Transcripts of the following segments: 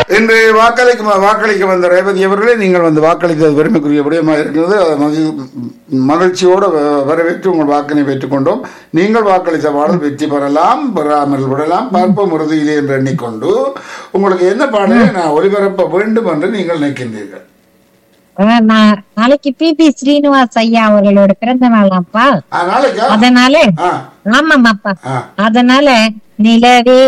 இன்று வாக்களிக்க வாக்களிக்க வந்த ரேவதி அவர்களே நீங்கள் வந்து வாக்களித்தது பெருமைக்குரிய விடயமாக இருக்கிறது அதை மகிழ்- மகிழ்ச்சியோடு வ- வரவேற்று உங்கள் வாக்கினை பெற்றுக்கொண்டோம் நீங்கள் வாக்களித்த பாடல் வெற்றி பெறலாம் பெறாமல் விடலாம் பார்ப்போம் உறுதியிலே என்று எண்ணிக்கொண்டு உங்களுக்கு என்ன பாடலை நான் ஒளிபரப்ப வேண்டும் என்று நீங்கள் நினைக்கின்றீர்கள் அஹ் நான் நாளைக்கு பி பி ஸ்ரீனிவாஸ் ஐயா அவர்களோட பிறந்த நாள் அப்பா ஆ, நாளைக்கா அதனால ஆ ஆமாமாப்பா ஆ அதனால நிலவே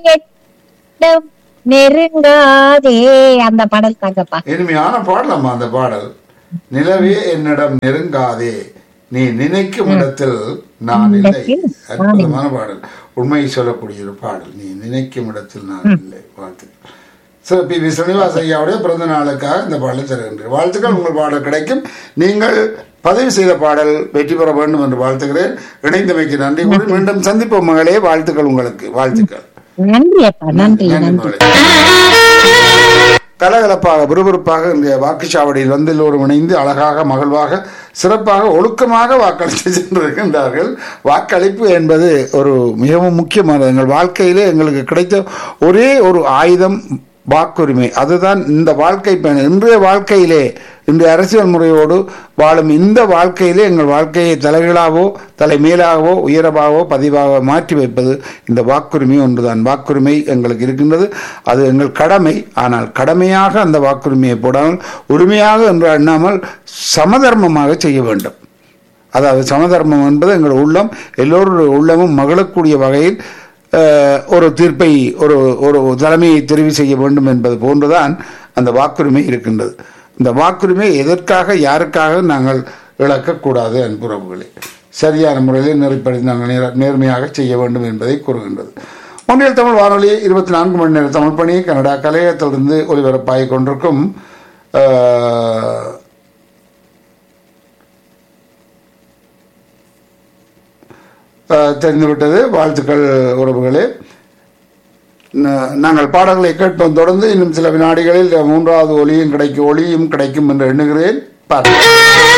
எட்டம் நெருங்காதே அந்த பாடல் தாங்கப்பா இனிமையான பாடலாமா அந்த பாடல் நிலவே என்னிடம் நெருங்காதே நீ நினைக்கும் இடத்தில் நான் இல்லை இடத்தில் அற்புதமான பாடல் உண்மையை சொல்லக்கூடிய ஒரு பாடல் நீ நினைக்கும் இடத்தில் நான் இல்லை வாழ்த்துக்கள் சரி பி வி ஸ்ரீனிவாஸ் ஐயாவுடைய பிறந்த நாளுக்காக இந்த பாடலை தருகின்றேன் வாழ்த்துக்கள் உங்கள் பாடல் கிடைக்கும் நீங்கள் பதிவு செய்த பாடல் வெற்றி பெற வேண்டும் என்று வாழ்த்துகிறேன் இணைந்தமைக்கு நன்றி கூறி மீண்டும் சந்திப்போம் மகளே வாழ்த்துக்கள் உங்களுக்கு வாழ்த்துக்கள் நன்றி அப்பா நன்றி நன்றி நன்றி மகளே. கலகலப்பாக விறுவிறுப்பாக இன்றைய வாக்குச்சாவடியில் வந்து எல்லோரும் இணைந்து அழகாக மகிழ்வாக சிறப்பாக ஒழுக்கமாக வாக்களித்து சென்றிருக்கின்றார்கள் வாக்களிப்பு என்பது ஒரு மிகவும் முக்கியமானது எங்கள் வாழ்க்கையிலே எங்களுக்கு கிடைத்த ஒரே ஒரு ஆயுதம் வாக்குரிமை அதுதான் இந்த வாழ்க்கை பயணம் இன்றைய வாழ்க்கையிலே இன்றைய அரசியல் முறையோடு வாழும் இந்த வாழ்க்கையிலே எங்கள் வாழ்க்கையை தலைகளாகவோ தலைமேலாகவோ உயரமாகவோ பதிவாக மாற்றி வைப்பது இந்த வாக்குரிமை ஒன்றுதான் வாக்குரிமை எங்களுக்கு இருக்கின்றது அது எங்கள் கடமை ஆனால் கடமையாக அந்த வாக்குரிமையை போடாமல் உரிமையாக என்று எண்ணாமல் சமதர்மமாக செய்ய வேண்டும் அதாவது சமதர்மம் என்பது எங்கள் உள்ளம் எல்லோருடைய உள்ளமும் மகிழக்கூடிய வகையில் அஹ், ஒரு தீர்ப்பை ஒரு ஒரு தலைமையை தெரிவு செய்ய வேண்டும் என்பது போன்றுதான் அந்த வாக்குரிமை இருக்கின்றது இந்த வாக்குரிமை எதற்காக யாருக்காக நாங்கள் இழக்கக்கூடாது அன்புறவுகளே சரியான முறையில் நெறிப்படி நாங்கள் நேர- நேர்மையாக செய்ய வேண்டும் என்பதை கூறுகின்றது ஒன்றியல் தமிழ் வானொலி இருபத்தி நான்கு மணி நேர தமிழ் பணி கனடா கலையகத்திலிருந்து ஒலிபரப்பாகிக் கொண்டிருக்கும் அஹ், அஹ், தெரிந்துவிட்டது வாழ்த்துக்கள் உறவுகளே ந- நாங்கள் பாடல்களை கேட்போம் தொடர்ந்து இன்னும் சில வினாடிகளில் மூன்றாவது ஒளியும் கிடைக்கும் ஒளியும் கிடைக்கும் என்று எண்ணுகிறேன் பார்ப்போம்